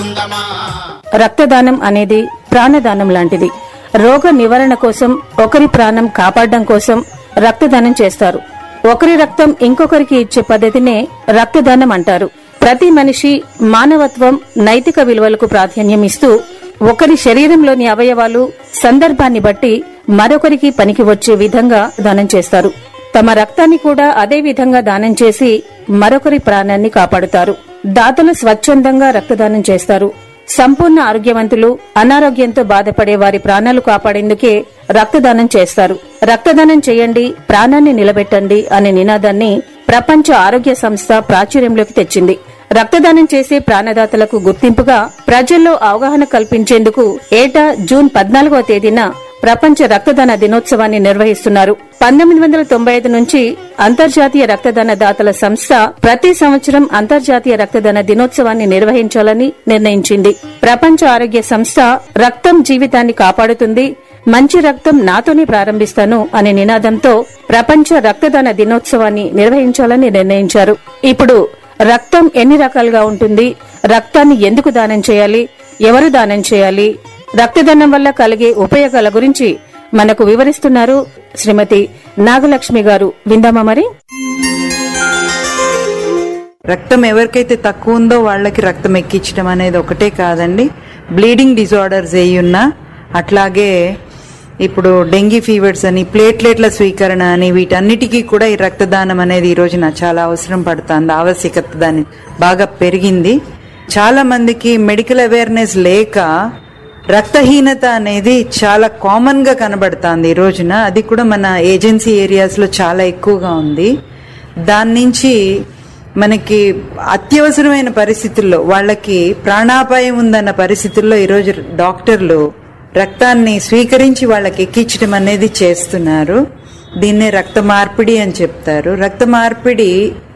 అందమా రక్తదానం అనేది ప్రాణదానం లాంటిది రోగ నివారణ కోసం ఒకరి ప్రాణం కాపాడడం కోసం రక్తదానం చేస్తారు ఒకరి రక్తం ఇంకొకరికి ఇచ్చే పద్ధతినే రక్తదానం అంటారు ప్రతి మనిషి మానవత్వం నైతిక విలువలకు ప్రాధాన్యం ఇస్తూ ఒకరి శరీరంలోని అవయవాలు సందర్భాన్ని బట్టి మరొకరికి పనికి వచ్చే విధంగా దానం చేస్తారు తమ రక్తాన్ని కూడా అదే విధంగా దానం చేసి మరొకరి ప్రాణాన్ని కాపాడుతారు దాతలు స్వచ్ఛందంగా రక్తదానం చేస్తారు సంపూర్ణ ఆరోగ్యవంతులు అనారోగ్యంతో బాధపడే వారి ప్రాణాలు కాపాడేందుకే రక్తదానం చేస్తారు రక్తదానం చేయండి ప్రాణాన్ని నిలబెట్టండి అనే నినాదాన్ని ప్రపంచ ఆరోగ్య సంస్థ ప్రాచుర్యంలోకి తెచ్చింది రక్తదానం చేసే ప్రాణదాతలకు గుర్తింపుగా ప్రజల్లో అవగాహన కల్పించేందుకు ఏటా జూన్ పద్నాలుగవ తేదీన ప్రపంచ రక్తదాన దినోత్సవాన్ని నిర్వహిస్తున్నారు పంతొమ్మిది వందల తొంభై ఐదు నుంచి అంతర్జాతీయ రక్తదాన దాతల సంస్థ ప్రతి సంవత్సరం అంతర్జాతీయ రక్తదాన దినోత్సవాన్ని నిర్వహించాలని నిర్ణయించింది ప్రపంచ ఆరోగ్య సంస్థ రక్తం జీవితాన్ని కాపాడుతుంది మంచి రక్తం నాతోనే ప్రారంభిస్తాను అనే నినాదంతో ప్రపంచ రక్తదాన దినోత్సవాన్ని నిర్వహించాలని నిర్ణయించారు ఇప్పుడు రక్తం ఎన్ని రకాలుగా ఉంటుంది రక్తాన్ని ఎందుకు దానం చేయాలి ఎవరు దానం చేయాలి రక్తదానం వల్ల కలిగే ఉపయోగాల గురించి మనకు వివరిస్తున్నారు శ్రీమతి నాగలక్ష్మి గారు విందామా మరి రక్తం ఎవరికైతే తక్కువ ఉందో వాళ్ళకి రక్తం ఎక్కించడం అనేది ఒకటే కాదండి బ్లీడింగ్ డిజార్డర్స్ ఏ ఉన్నా అట్లాగే ఇప్పుడు డెంగీ ఫీవర్స్ అని ప్లేట్లెట్ల స్వీకరణ అని వీటన్నిటికీ కూడా ఈ రక్తదానం అనేది ఈ రోజున చాలా అవసరం పడుతుంది ఆవశ్యకత దాని బాగా పెరిగింది చాలా మందికి మెడికల్ అవేర్నెస్ లేక రక్తహీనత అనేది చాలా కామన్ గా కనబడుతుంది ఈ రోజున అది కూడా మన ఏజెన్సీ ఏరియాస్ లో చాలా ఎక్కువగా ఉంది దాని నుంచి మనకి అత్యవసరమైన పరిస్థితుల్లో వాళ్ళకి ప్రాణాపాయం ఉందన్న పరిస్థితుల్లో ఈరోజు డాక్టర్లు రక్తాన్ని స్వీకరించి వాళ్ళకి ఎక్కించడం అనేది చేస్తున్నారు దీన్నే రక్త మార్పిడి అని చెప్తారు రక్త మార్పిడి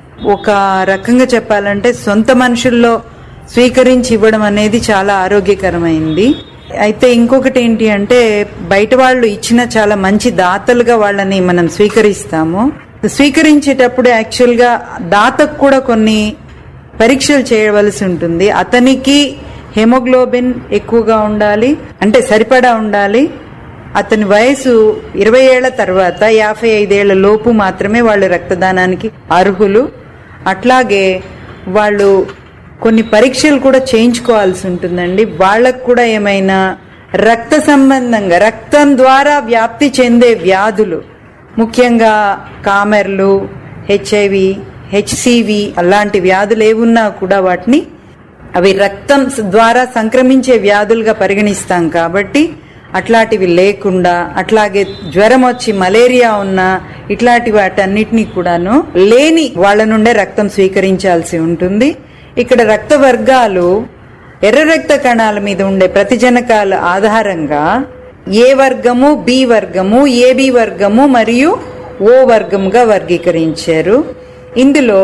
ఒక రకంగా చెప్పాలంటే సొంత మనుషుల్లో స్వీకరించి ఇవ్వడం అనేది చాలా ఆరోగ్యకరమైంది అయితే ఇంకొకటి ఏంటి అంటే బయట వాళ్ళు ఇచ్చిన చాలా మంచి దాతలుగా వాళ్ళని మనం స్వీకరిస్తాము స్వీకరించేటప్పుడు యాక్చువల్ గా దాతకు కూడా కొన్ని పరీక్షలు చేయవలసి ఉంటుంది అతనికి హెమోగ్లోబిన్ ఎక్కువగా ఉండాలి అంటే సరిపడా ఉండాలి అతని వయసు ఇరవై ఏళ్ల తర్వాత యాభై ఐదేళ్ల లోపు మాత్రమే వాళ్ళు రక్తదానానికి అర్హులు అట్లాగే వాళ్ళు కొన్ని పరీక్షలు కూడా చేయించుకోవాల్సి ఉంటుందండి వాళ్ళకు కూడా ఏమైనా రక్త సంబంధంగా రక్తం ద్వారా వ్యాప్తి చెందే వ్యాధులు ముఖ్యంగా కామెర్లు హెచ్ఐవి హెచ్సివి అలాంటి వ్యాధులు ఏవున్నా కూడా వాటిని అవి రక్తం ద్వారా సంక్రమించే వ్యాధులుగా పరిగణిస్తాం కాబట్టి అట్లాంటివి లేకుండా అట్లాగే జ్వరం వచ్చి మలేరియా ఉన్న ఇట్లాంటి వాటన్నిటినీ కూడాను లేని వాళ్ళ నుండే రక్తం స్వీకరించాల్సి ఉంటుంది ఇక్కడ రక్త వర్గాలు ఎర్ర రక్త కణాల మీద ఉండే ప్రతిజనకాల ఆధారంగా ఏ వర్గము బి వర్గము ఏబి వర్గము మరియు ఓ వర్గముగా వర్గీకరించారు ఇందులో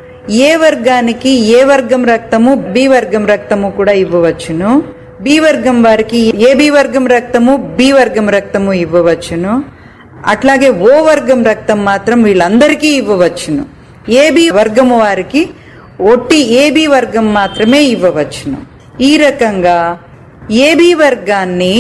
ఏ వర్గానికి ఏ వర్గం రక్తము బి వర్గం రక్తము కూడా ఇవ్వవచ్చును బి వర్గం వారికి ఏబి వర్గం రక్తము బి వర్గం రక్తము ఇవ్వవచ్చును అట్లాగే ఓ వర్గం రక్తం మాత్రం వీళ్ళందరికీ ఇవ్వవచ్చును ఏబి వర్గము వారికి ఒట్టి ఏబి వర్గం మాత్రమే ఇవ్వవచ్చును ఈ రకంగా ఏబి వర్గాన్ని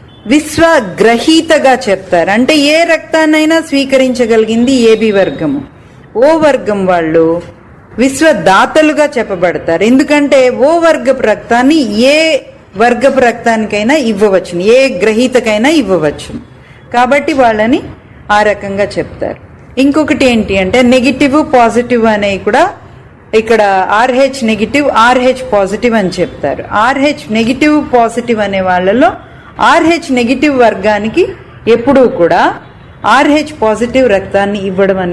విశ్వగ్రహీతగా చెప్తారు అంటే ఏ రక్తాన్నైనా స్వీకరించగలిగింది ఏబి వర్గము ఓ వర్గం వాళ్ళు విశ్వదాతలుగా చెప్పబడతారు ఎందుకంటే ఓ వర్గపు రక్తాన్ని ఏ వర్గపు రక్తానికైనా ఇవ్వవచ్చును ఏ గ్రహీతకైనా ఇవ్వవచ్చును కాబట్టి వాళ్ళని ఆ రకంగా చెప్తారు ఇంకొకటి ఏంటి అంటే నెగిటివ్ పాజిటివ్ అనేవి కూడా ఇక్కడ ఆర్హెచ్ నెగిటివ్ ఆర్హెచ్ పాజిటివ్ అని చెప్తారు ఆర్హెచ్ నెగిటివ్ పాజిటివ్ అనే వాళ్ళలో ఆర్హెచ్ నెగిటివ్ వర్గానికి ఎప్పుడూ కూడా ఆర్హెచ్ పాజిటివ్ రక్తాన్ని ఇవ్వడం అనేది